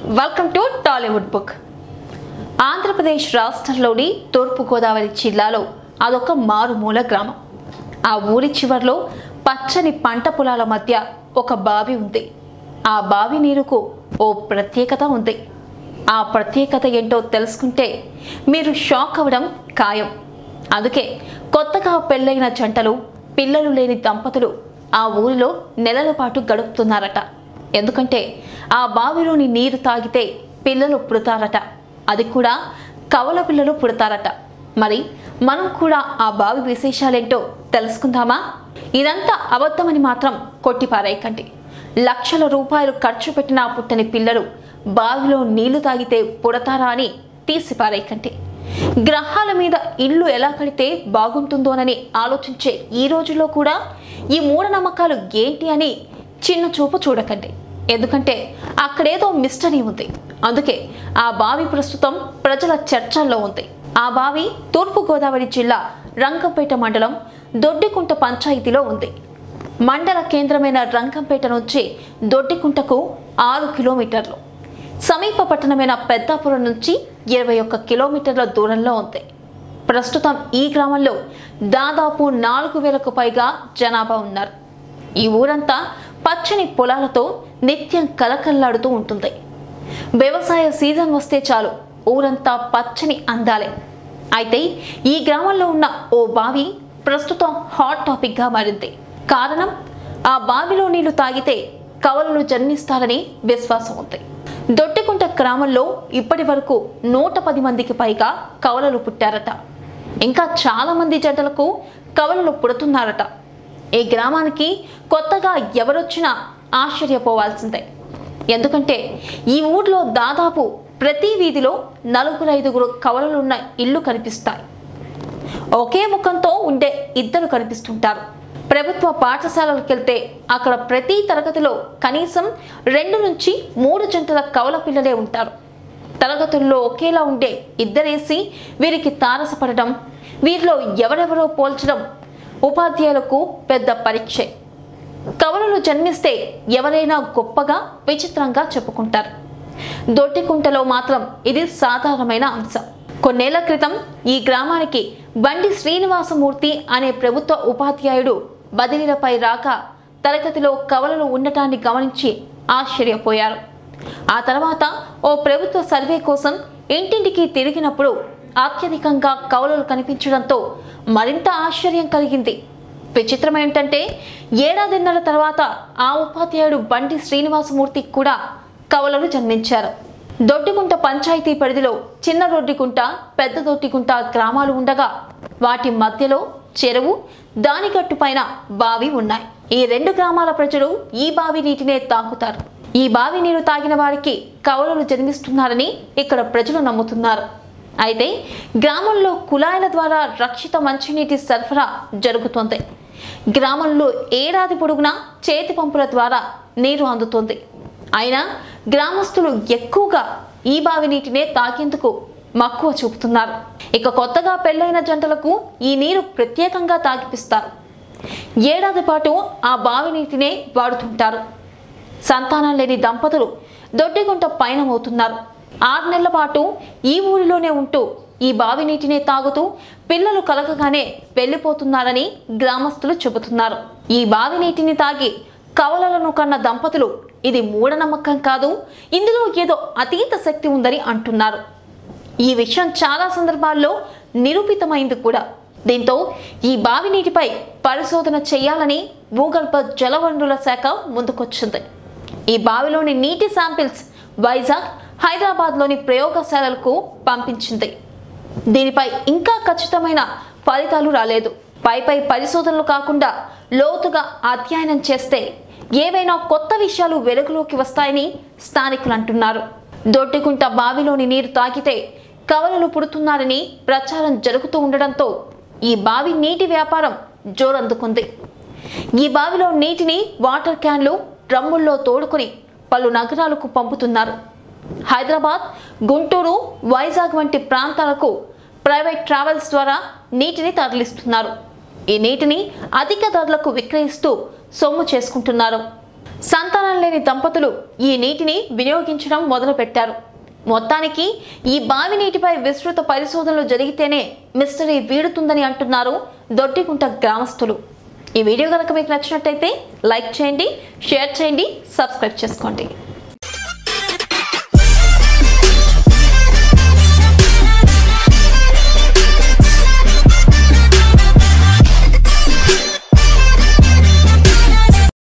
welcome to Tollywood book Andhra Pradesh రాష్ట్రంలోని తూర్పుగోదావరి జిల్లాలో అదొక మారుమూల గ్రామం ఆ ఊరి చివర్లో పచ్చని పంట పొలాల మధ్య ఒక బావి ఉంది ఆ బావి నీరుకు ఓ ప్రత్యేకత ఉంది ఆ ప్రత్యేకత ఏంటో తెలుసుకుంటే మీరు షాక్ అవ్వడం ఖాయం అందుకే కొత్తగా పెళ్ళైన జంటలు పిల్లలు లేని దంపతులు ఆ ఊరిలో నెలల పాటు గడుపుతున్నారట ఎందుకంటే ఆ బావిలోని నీరు తాగితే పిల్లలు పుడతారట అది కూడా కవల పిల్లలు పుడతారట మరి మనం కూడా ఆ బావి విశేషాలేంటో తెలుసుకుందామా ఇదంతా అబద్ధమని మాత్రం కొట్టిపారేయకండి లక్షల రూపాయలు ఖర్చు పెట్టినా పుట్టని పిల్లలు బావిలో నీళ్లు తాగితే పుడతారా అని తీసిపారేయకండి గ్రహాల మీద ఇల్లు ఎలా కడితే బాగుంటుందోనని ఆలోచించే ఈ రోజుల్లో కూడా ఈ మూఢనమ్మకాలు ఏంటి అని చిన్న చూపు చూడకండి ఎందుకంటే అక్కడేదో మిస్టరీ ఉంది అందుకే ఆ బావి ప్రస్తుతం ప్రజల చర్చల్లో ఉంది ఆ బావి తూర్పుగోదావరి జిల్లా రంగంపేట మండలం దొడ్డికుంట పంచాయతీలో ఉంది మండల కేంద్రమైన రంగంపేట నుంచి దొడ్డికుంటకు ఆరు కిలోమీటర్లు సమీప పట్టణమైన పెద్దాపురం నుంచి ఇరవై ఒక్క కిలోమీటర్ల దూరంలో ఉంది ప్రస్తుతం ఈ గ్రామంలో దాదాపు నాలుగు వేలకు పైగా జనాభా ఉన్నారు ఈ ఊరంతా పచ్చని పొలాలతో నిత్యం కలకల్లాడుతూ ఉంటుంది వ్యవసాయ సీజన్ వస్తే చాలు ఊరంతా పచ్చని అందాలే అయితే ఈ గ్రామంలో ఉన్న ఓ బావి ప్రస్తుతం హాట్ టాపిక్గా మారింది కారణం ఆ బావిలో నీళ్లు తాగితే కవలలు జన్మిస్తారని విశ్వాసం ఉంది దొడ్డికుంట గ్రామంలో ఇప్పటి వరకు నూట పది మందికి పైగా కవలలు పుట్టారట ఇంకా చాలా మంది జంటలకు కవలలు పుడుతున్నారట ఈ గ్రామానికి కొత్తగా ఎవరొచ్చినా ఆశ్చర్యపోవాల్సిందే ఎందుకంటే ఈ ఊర్లో దాదాపు ప్రతి వీధిలో నలుగురు ఐదుగురు కవలలున్న ఇల్లు కనిపిస్తాయి ఒకే ముఖంతో ఉండే ఇద్దరు కనిపిస్తుంటారు ప్రభుత్వ పాఠశాలలకు వెళ్తే అక్కడ ప్రతి తరగతిలో కనీసం రెండు నుంచి మూడు జంటల కవల పిల్లలే ఉంటారు తరగతుల్లో ఒకేలా ఉండే ఇద్దరేసి వీరికి తారసపడడం వీరిలో ఎవరెవరో పోల్చడం ఉపాధ్యాయులకు పెద్ద పరీక్షే కవలలు జన్మిస్తే ఎవరైనా గొప్పగా విచిత్రంగా చెప్పుకుంటారు దొడ్డికుంటలో మాత్రం ఇది సాధారణమైన అంశం కొన్నేళ్ల క్రితం ఈ గ్రామానికి బండి శ్రీనివాసమూర్తి అనే ప్రభుత్వ ఉపాధ్యాయుడు బదిలీలపై రాక తరగతిలో కవలలు ఉండటాన్ని గమనించి ఆశ్చర్యపోయారు ఆ తర్వాత ఓ ప్రభుత్వ సర్వే కోసం ఇంటింటికి తిరిగినప్పుడు అత్యధికంగా కవలలు కనిపించడంతో మరింత ఆశ్చర్యం కలిగింది విచిత్రం ఏంటంటే ఏడాదిన్నర తర్వాత ఆ ఉపాధ్యాయుడు బండి శ్రీనివాసమూర్తికి కూడా కవలలు జన్మించారు దొడ్డిగుంట పంచాయతీ పరిధిలో చిన్న దొడ్డిగుంట పెద్ద దొడ్డిగుంట గ్రామాలు ఉండగా వాటి మధ్యలో చెరువు దాని గట్టు పైన బావి ఉన్నాయి ఈ రెండు గ్రామాల ప్రజలు ఈ బావి నీటినే తాగుతారు ఈ బావి నీరు తాగిన వారికి కవలలు జన్మిస్తున్నారని ఇక్కడ ప్రజలు నమ్ముతున్నారు అయితే గ్రామంలో కుళాయిల ద్వారా రక్షిత మంచినీటి సరఫరా జరుగుతోంది గ్రామంలో ఏడాది పొడుగునా చేతి పంపుల ద్వారా నీరు అందుతుంది అయినా గ్రామస్తులు ఎక్కువగా ఈ బావి నీటినే తాగేందుకు మక్కువ చూపుతున్నారు ఇక కొత్తగా పెళ్ళైన జంటలకు ఈ నీరు ప్రత్యేకంగా తాగిపిస్తారు ఏడాది పాటు ఆ బావి నీటినే వాడుతుంటారు సంతానం లేని దంపతులు దొడ్డిగుంట పయనమవుతున్నారు ఆరు నెలల పాటు ఈ ఊరిలోనే ఉంటూ ఈ బావి నీటినే తాగుతూ పిల్లలు కలగగానే వెళ్ళిపోతున్నారని గ్రామస్తులు చెబుతున్నారు ఈ బావి నీటిని తాగి కవలలను కన్న దంపతులు ఇది మూఢనమ్మకం కాదు ఇందులో ఏదో అతీత శక్తి ఉందని అంటున్నారు ఈ విషయం చాలా సందర్భాల్లో నిరూపితమైంది కూడా దీంతో ఈ బావి నీటిపై పరిశోధన చేయాలని భూగర్భ జలవనరుల శాఖ ముందుకొచ్చింది ఈ బావిలోని నీటి శాంపిల్స్ వైజాగ్ హైదరాబాద్లోని ప్రయోగశాలలకు పంపించింది దీనిపై ఇంకా ఖచ్చితమైన ఫలితాలు రాలేదు పై పై పరిశోధనలు కాకుండా లోతుగా అధ్యయనం చేస్తే ఏవైనా కొత్త విషయాలు వెలుగులోకి వస్తాయని స్థానికులు అంటున్నారు దొడ్డిగుంట బావిలోని నీరు తాగితే కవలలు పుడుతున్నారని ప్రచారం జరుగుతూ ఉండడంతో ఈ బావి నీటి వ్యాపారం జోరందుకుంది ఈ బావిలో నీటిని వాటర్ క్యాన్లు డ్రమ్ముల్లో తోడుకుని పలు నగరాలకు పంపుతున్నారు హైదరాబాద్ గుంటూరు వైజాగ్ వంటి ప్రాంతాలకు ప్రైవేట్ ట్రావెల్స్ ద్వారా నీటిని తరలిస్తున్నారు ఈ నీటిని అధిక ధరలకు విక్రయిస్తూ సొమ్ము చేసుకుంటున్నారు సంతానం లేని దంపతులు ఈ నీటిని వినియోగించడం మొదలుపెట్టారు మొత్తానికి ఈ బావి నీటిపై విస్తృత పరిశోధనలు జరిగితేనే మిస్టరీ వీడుతుందని అంటున్నారు దొడ్డిగుంట గ్రామస్తులు ఈ వీడియో కనుక మీకు నచ్చినట్టయితే లైక్ చేయండి షేర్ చేయండి సబ్స్క్రైబ్ చేసుకోండి